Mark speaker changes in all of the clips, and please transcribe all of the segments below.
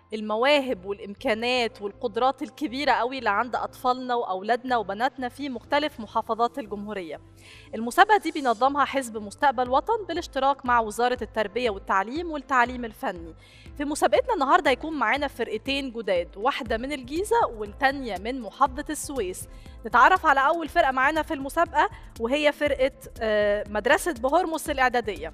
Speaker 1: المواهب والامكانات والقدرات الكبيره قوي اللي عند اطفالنا واولادنا وبناتنا في مختلف محافظات الجمهوريه المسابقه دي بينظمها حزب مستقبل وطن بالاشتراك مع وزاره التربيه والتعليم والتعليم الفني في مسابقتنا النهارده هيكون معانا فرقتين جداد واحده من الجيزه والتانيه من محافظه السويس نتعرف على اول فرقه معانا في المسابقه وهي فرقه آه، مدرسه بهرمس الاعداديه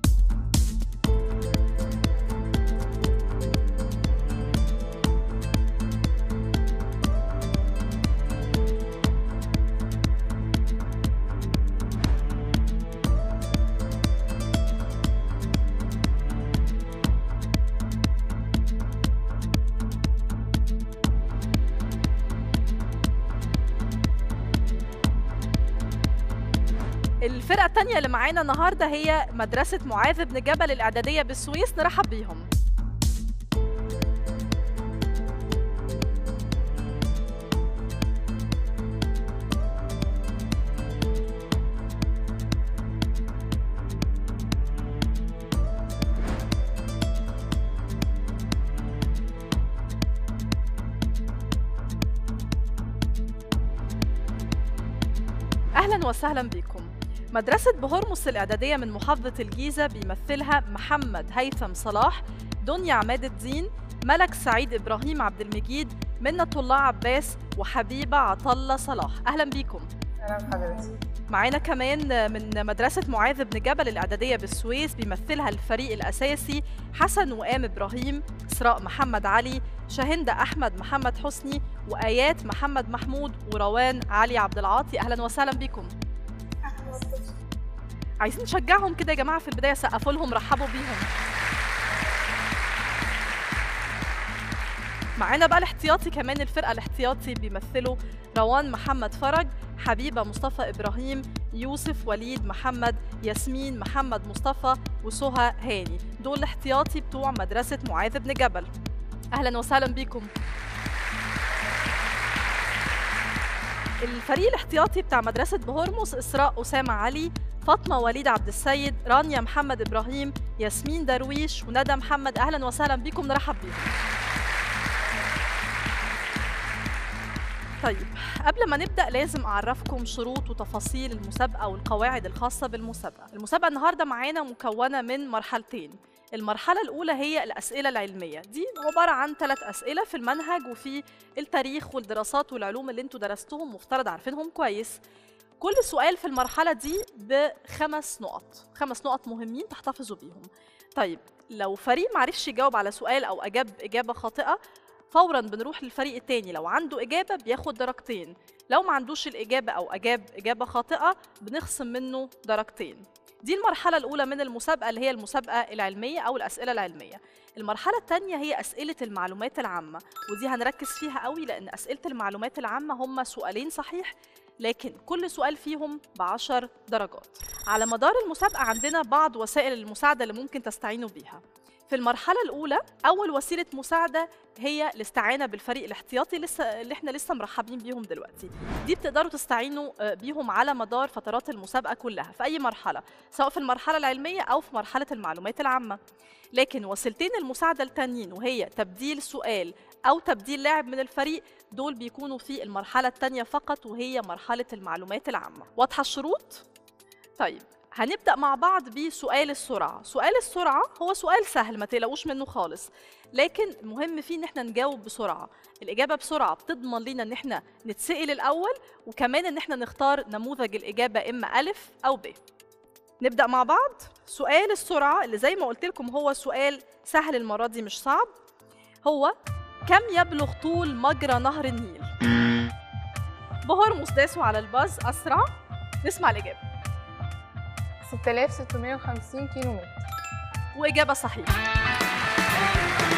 Speaker 1: الفرقة التانية اللي معانا النهاردة هي مدرسة معاذ بن جبل الإعدادية بالسويس نرحب بيهم أهلا وسهلا بكم مدرسة بهرمس الإعدادية من محافظة الجيزة بيمثلها محمد هيثم صلاح دنيا عماد الدين ملك سعيد إبراهيم عبد المجيد منة الله عباس وحبيبة عطلة صلاح أهلا بيكم
Speaker 2: اهلا بحضرتك
Speaker 1: معانا كمان من مدرسة معاذ بن جبل الإعدادية بالسويس بيمثلها الفريق الأساسي حسن وآم إبراهيم إسراء محمد علي شاهندة أحمد محمد حسني وآيات محمد محمود وروان علي عبد العاطي أهلا وسهلا بكم عايزين نشجعهم كده يا جماعة في البداية سقفوا لهم رحبوا بيهم معانا بقى الاحتياطي كمان الفرقة الاحتياطي بيمثلوا روان محمد فرج حبيبة مصطفى إبراهيم يوسف وليد محمد ياسمين محمد مصطفى وسهى هاني دول الاحتياطي بتوع مدرسة معاذ بن جبل أهلا وسهلا بكم الفريق الاحتياطي بتاع مدرسة بهرمس إسراء أسامة علي فاطمة وليد عبد السيد رانيا محمد إبراهيم ياسمين درويش وندى محمد أهلا وسهلا بكم نرحب بيكم طيب قبل ما نبدأ لازم أعرفكم شروط وتفاصيل المسابقة والقواعد الخاصة بالمسابقة المسابقة النهاردة معانا مكونة من مرحلتين المرحلة الأولى هي الأسئلة العلمية دي عبارة عن ثلاث أسئلة في المنهج وفي التاريخ والدراسات والعلوم اللي انتوا درستوهم مفترض عارفينهم كويس كل سؤال في المرحلة دي بخمس نقط خمس نقط مهمين تحتفظوا بيهم طيب لو فريق معرفش يجاوب على سؤال أو أجاب إجابة خاطئة فورا بنروح للفريق التاني لو عنده إجابة بياخد درجتين لو ما عندوش الإجابة أو أجاب إجابة خاطئة بنخصم منه درجتين دي المرحلة الأولى من المسابقة اللي هي المسابقة العلمية أو الأسئلة العلمية المرحلة الثانية هي أسئلة المعلومات العامة ودي هنركز فيها قوي لأن أسئلة المعلومات العامة هم سؤالين صحيح لكن كل سؤال فيهم بعشر درجات على مدار المسابقة عندنا بعض وسائل المساعدة اللي ممكن تستعينوا بيها في المرحلة الأولى أول وسيلة مساعدة هي الاستعانة بالفريق الاحتياطي لسه اللي احنا لسه مرحبين بيهم دلوقتي دي بتقدروا تستعينوا آه، بيهم على مدار فترات المسابقة كلها في أي مرحلة سواء في المرحلة العلمية أو في مرحلة المعلومات العامة لكن وسيلتين المساعدة التانيين وهي تبديل سؤال أو تبديل لاعب من الفريق دول بيكونوا في المرحلة التانية فقط وهي مرحلة المعلومات العامة واضحة الشروط؟ طيب هنبدأ مع بعض بسؤال السرعة سؤال السرعة هو سؤال سهل ما تقلقوش منه خالص لكن المهم فيه ان احنا نجاوب بسرعة الإجابة بسرعة بتضمن لنا ان احنا نتسأل الأول وكمان ان احنا نختار نموذج الإجابة إما ألف أو ب نبدأ مع بعض سؤال السرعة اللي زي ما قلت لكم هو سؤال سهل المرة دي مش صعب هو كم يبلغ طول مجرى نهر النيل؟ بهرمس داسوا على الباز أسرع نسمع الإجابة
Speaker 2: 6650 كيلو متر
Speaker 1: وإجابة صحيحة